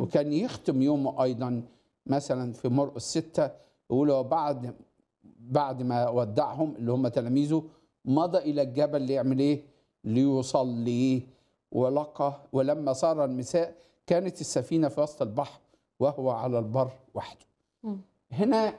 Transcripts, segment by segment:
وكان يختم يومه ايضا مثلا في مرقس ستة يقول هو بعد بعد ما ودعهم اللي هم تلاميذه مضى الى الجبل ليعمل ايه؟ ليصلي ولقى ولما صار المساء كانت السفينه في وسط البحر وهو على البر وحده. مم. هنا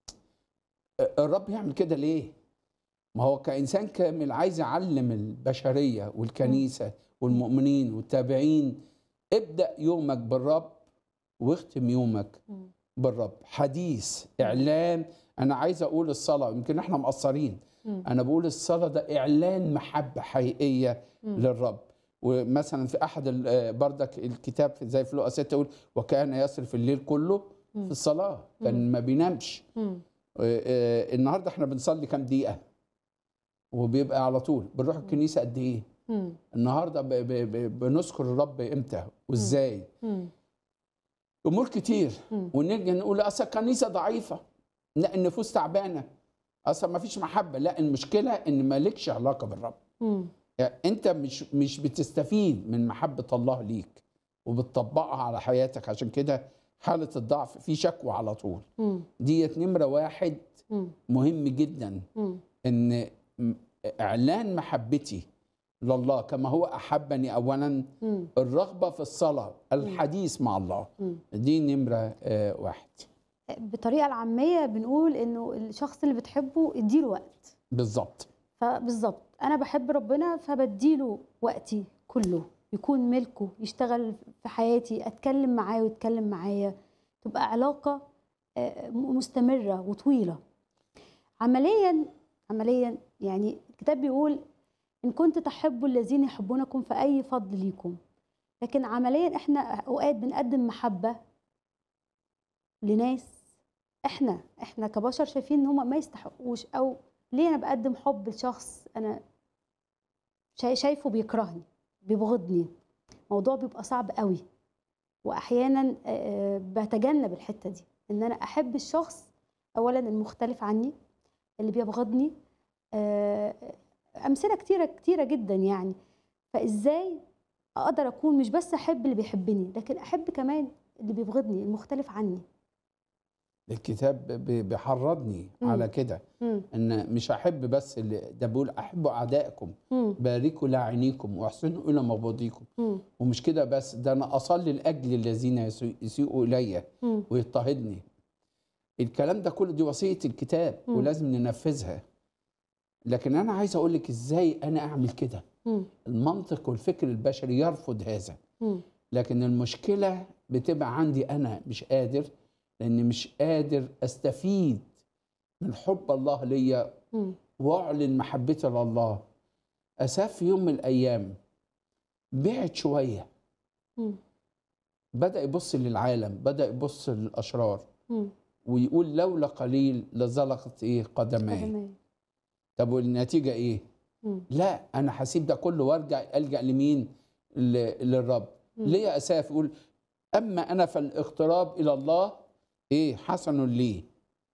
الرب يعمل كده ليه؟ ما هو كإنسان كامل عايز يعلم البشرية والكنيسة والمؤمنين والتابعين ابدأ يومك بالرب واختم يومك مم. بالرب حديث إعلان أنا عايز أقول الصلاة يمكن إحنا مقصرين مم. أنا بقول الصلاة ده إعلان محبة حقيقية مم. للرب ومثلا في أحد ال- آه، بردك الكتاب في- زي في لقا 6 يقول وكان يصرف الليل كله مم. في الصلاة كان ما بينامش مم. آه، آه، النهارده احنا بنصلي كام دقيقة وبيبقى على طول بنروح الكنيسة قد ايه مم. النهارده ب- ب- ب- بنذكر الرب امتى وازاي مم. امور كتير مم. ونرجع نقول اصل الكنيسة ضعيفة لا النفوس تعبانة اصل ما فيش محبة لا المشكلة ان مالكش علاقة بالرب مم. يعني انت مش مش بتستفيد من محبة الله ليك وبتطبقها على حياتك عشان كده حالة الضعف في شكوى على طول مم. ديت نمرة واحد مم. مهم جدا مم. ان م- اعلان محبتي لله كما هو احبني اولا مم. الرغبه في الصلاه الحديث مع الله مم. دي نمره آه، واحد بطريقه العاميه بنقول انه الشخص اللي بتحبه اديله وقت بالظبط فبالظبط انا بحب ربنا فبديله وقتي كله يكون ملكه يشتغل في حياتي اتكلم معاه ويتكلم معايا تبقى علاقه آه، م- مستمره وطويله عمليا عمليا يعني الكتاب بيقول ان كنت تحبوا الذين يحبونكم فاي فضل ليكم لكن عمليا احنا اوقات بنقدم محبه لناس احنا احنا كبشر شايفين ان هم ما يستحقوش او ليه انا بقدم حب لشخص انا شاي- شايفه بيكرهني بيبغضني الموضوع بيبقى صعب قوي واحيانا آه، بتجنب الحته دي ان انا احب الشخص اولا المختلف عني اللي بيبغضني آه، امثله كتيره كتيره جدا يعني فازاي اقدر اكون مش بس احب اللي بيحبني لكن احب كمان اللي بيبغضني المختلف عني الكتاب ب- بيحرضني مم. على كده مم. ان مش احب بس اللي ده بيقول احبوا اعدائكم مم. باركوا لاعنيكم واحسنوا الى مبغضيكم مم. ومش كده بس ده انا اصلي لاجل الذين يسيء- يسيئوا الي مم. ويضطهدني الكلام ده كله دي وصيه الكتاب مم. ولازم ننفذها لكن انا عايز اقول لك ازاي انا اعمل كده مم. المنطق والفكر البشري يرفض هذا مم. لكن المشكله بتبقى عندي انا مش قادر لاني مش قادر استفيد من حب الله ليا مم. واعلن محبتي لله اساف في يوم من الايام بعد شويه مم. بدا يبص للعالم بدا يبص للاشرار مم. ويقول لولا قليل لزلقت ايه قدماي قدماي. طب والنتيجه ايه مم. لا انا هسيب ده كله وارجع الجا لمين ل- للرب مم. ليه يا اساف يقول اما انا فالاقتراب الى الله ايه حسن لي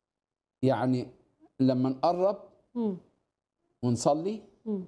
يعني لما نقرب مم. ونصلي مم.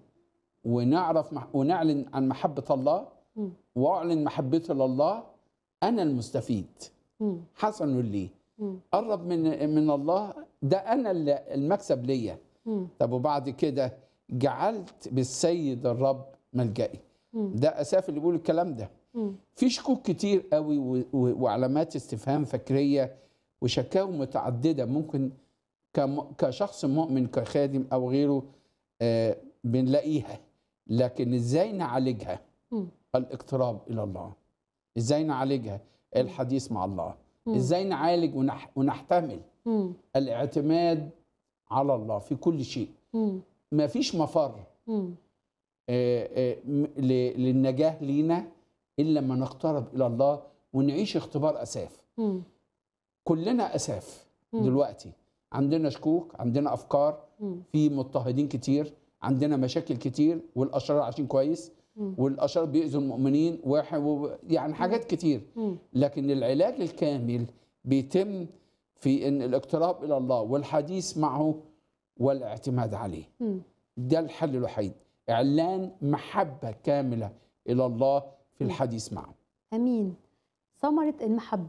ونعرف مح- ونعلن عن محبه الله مم. واعلن محبتي لله انا المستفيد مم. حسن لي مم. قرب من من الله ده انا اللي- المكسب ليا مم. طب وبعد كده جعلت بالسيد الرب ملجئي مم. ده اساف اللي بيقول الكلام ده مم. في شكوك كتير قوي و- و- وعلامات استفهام فكريه وشكاوى متعدده ممكن كم- كشخص مؤمن كخادم او غيره آه، بنلاقيها لكن ازاي نعالجها مم. الاقتراب الى الله ازاي نعالجها الحديث مع الله مم. ازاي نعالج ونح ونحتمل مم. الاعتماد على الله في كل شيء مم. ما فيش مفر مم. آه، آه، م- ل- للنجاة لينا إلا لما نقترب إلى الله ونعيش اختبار أساف مم. كلنا أساف مم. دلوقتي عندنا شكوك عندنا أفكار مم. في مضطهدين كتير عندنا مشاكل كتير والأشرار عايشين كويس مم. والأشرار بيأذوا المؤمنين وح- و- يعني حاجات كتير مم. لكن العلاج الكامل بيتم في ان الاقتراب الى الله والحديث معه والاعتماد عليه مم. ده الحل الوحيد اعلان محبه كامله الى الله في الحديث معه امين ثمره المحبه